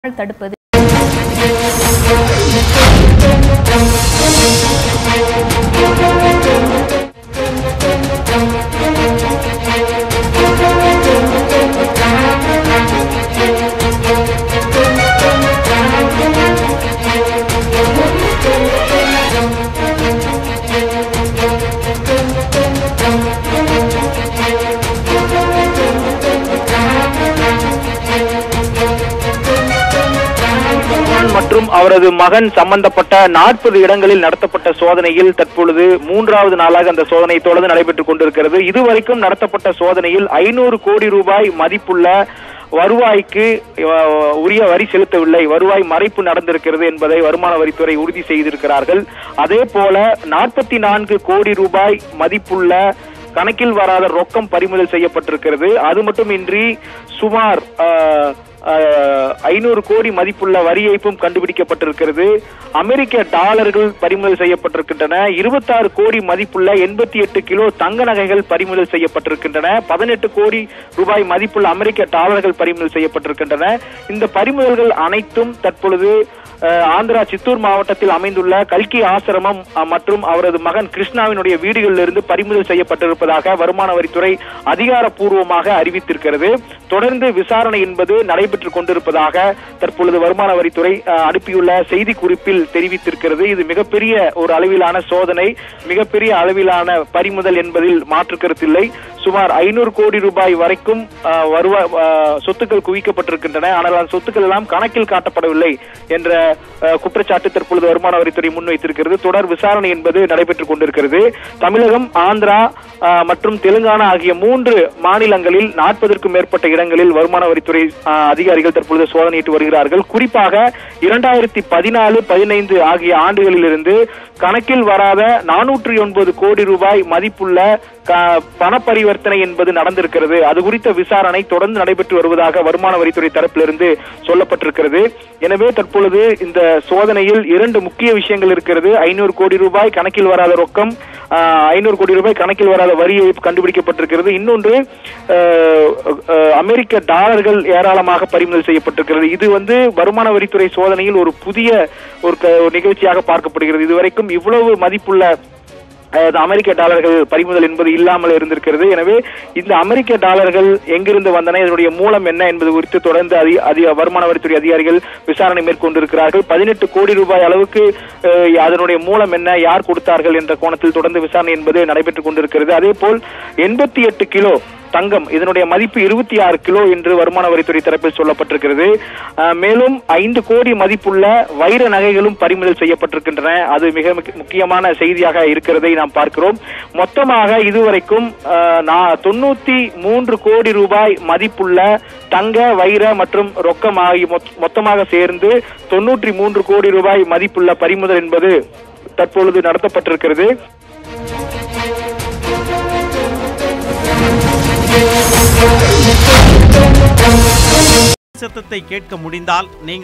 தடுப்பது சல்மான் மற்றும் அவரது மகன் சம்பந்தப்பட்ட நாற்பது இடங்களில் நடத்தப்பட்ட சோதனையில் தற்பொழுது மூன்றாவது நாளாக அந்த சோதனை தொடர்ந்து நடைபெற்றுக் கொண்டிருக்கிறது இதுவரைக்கும் நடத்தப்பட்ட சோதனையில் ஐநூறு கோடி ரூபாய் மதிப்புள்ள வருவாய்க்கு அஹ், உரிய வரி செலுத்தவில்லை வருவாய் மறைப்பு நடந்திருக்கிறது என்பதை வருமான வரித்துறை உறுதி செய்திருக்கிறார்கள் அதே போல நாற்பத்தி நான்கு கோடி ரூபாய் மதிப்புள்ள கணக்கில் வராத ரொக்கம் பறிமுதல் செய்யப்பட்டிருக்கிறது அது மட்டுமின்றி சுமார் ஐநூறு கோடி மதிப்புள்ள வரி ஏய்ப்பும் கண்டுபிடிக்கப்பட்டிருக்கிறது அமெரிக்க டாலர்கள் பறிமுதல் செய்யப்பட்டிருக்கின்றன இருபத்தாறு கோடி மதிப்புள்ள எண்பத்தி எட்டு கிலோ தங்க நகைகள் பறிமுதல் செய்யப்பட்டிருக்கின்றன பதினெட்டு கோடி ரூபாய் மதிப்புள்ள அமெரிக்க டாலர்கள் பறிமுதல் செய்யப்பட்டிருக்கின்றன இந்த பறிமுதல்கள் அனைத்தும் தற்பொழுது அஹ், ஆந்திரா சித்தூர் மாவட்டத்தில் அமைந்துள்ள கல்கி ஆசிரமம் அஹ், மற்றும் அவரது மகன் கிருஷ்ணாவினுடைய வீடுகளிலிருந்து பறிமுதல் செய்யப்பட்டிருப்பதாக வருமான வரித்துறை அதிகாரப்பூர்வமாக அறிவித்திருக்கிறது தொடர்ந்து விசாரணை என்பது நடைபெற்றுக் கொண்டிருப்பதாக தற்பொழுது வருமான வரித்துறை அஹ், அனுப்பியுள்ள செய்தி குறிப்பில் தெரிவித்திருக்கிறது இது மிகப்பெரிய ஒரு அளவிலான சோதனை மிகப்பெரிய அளவிலான பறிமுதல் என்பதில் மாற்று கருத்தில்லை சுமார் ஐநூறு கோடி ரூபாய் வரைக்கும் அஹ், வருவாய் அஹ், சொத்துக்கள் குவிக்கப்பட்டிருக்கின்றன ஆனால் அந்த சொத்துக்கள் எல்லாம் கணக்கில் காட்டப்படவில்லை என்ற அஹ், குற்றச்சாட்டு தற்பொழுது வருமான வரித்துறை முன்வைத்திருக்கிறது தொடர் விசாரணை என்பது நடைபெற்றுக் கொண்டிருக்கிறது தமிழகம் ஆந்திரா அஹ், மற்றும் தெலுங்கானா ஆகிய மூன்று மாநிலங்களில் நாற்பதற்கும் மேற்பட்ட இடங்களில் வருமான வரித்துறை அஹ், அதிகாரிகள் தற்பொழுது சோதனையிட்டு வருகிறார்கள் குறிப்பாக இரண்டாயிரத்தி பதினாலு பதினைந்து ஆகிய ஆண்டுகளிலிருந்து கணக்கில் வராத நானூற்றி ஒன்பது கோடி ரூபாய் மதிப்புள்ள க- பண பரிவர்த்தனை என்பது நடந்திருக்கிறது அது குறித்த விசாரணை தொடர்ந்து நடைபெற்று வருவதாக வருமான வரித்துறை தரப்பிலிருந்து சொல்லப்பட்டிருக்கிறது எனவே தற்பொழுது இந்த சோதனையில் இரண்டு முக்கிய விஷயங்கள் இருக்கிறது ஐநூறு கோடி ரூபாய் கணக்கில் வராத ரொக்கம் ஐநூறு கோடி ரூபாய் கணக்கில் வராத வரி ஏய்ப்பு கண்டுபிடிக்கப்பட்டிருக்கிறது இன்னொன்று அஹ், அஹ், அமெரிக்க டாலர்கள் ஏராளமாக பறிமுதல் செய்யப்பட்டிருக்கிறது இது வந்து வருமான வரித்துறை சோதனையில் ஒரு புதிய ஒரு க- ஒரு நிகழ்ச்சியாக பார்க்கப்படுகிறது இதுவரைக்கும் இவ்வளவு மதிப்புள்ள அஹ், அமெரிக்க டாலர்கள் பறிமுதல் என்பது இல்லாமல் இருந்திருக்கிறது எனவே இந்த அமெரிக்க டாலர்கள் எங்கிருந்து வந்தன இதனுடைய மூலம் என்ன என்பது குறித்து தொடர்ந்து அதி அதிக வருமான வரித்துறை அதிகாரிகள் விசாரணை மேற்கொண்டிருக்கிறார்கள் பதினெட்டு கோடி ரூபாய் அளவுக்கு அஹ், அதனுடைய மூலம் என்ன யார் கொடுத்தார்கள் என்ற கோணத்தில் தொடர்ந்து விசாரணை என்பது நடைபெற்றுக் கொண்டிருக்கிறது அதே போல் எண்பத்தி எட்டு கிலோ தங்கம் இதனுடைய மதிப்பு இருபத்தி ஆறு கிலோ என்று வருமான வரித்துறை தரப்பில் சொல்லப்பட்டிருக்கிறது அஹ், மேலும் ஐந்து கோடி மதிப்புள்ள வைர நகைகளும் பறிமுதல் செய்யப்பட்டிருக்கின்றன அது மிக முக்கிய- முக்கியமான செய்தியாக இருக்கிறதை நாம் பார்க்கிறோம் மொத்தமாக இதுவரைக்கும் அஹ், நா- தொண்ணூத்தி மூன்று கோடி ரூபாய் மதிப்புள்ள தங்க வைர மற்றும் ரொக்கம் ஆகிய மொத்- மொத்தமாக சேர்ந்து தொண்ணூற்றி மூன்று கோடி ரூபாய் மதிப்புள்ள பறிமுதல் என்பது தற்பொழுது நடத்தப்பட்டிருக்கிறது சத்தத்தை கேட்க முடிந்தால் நீங்கள்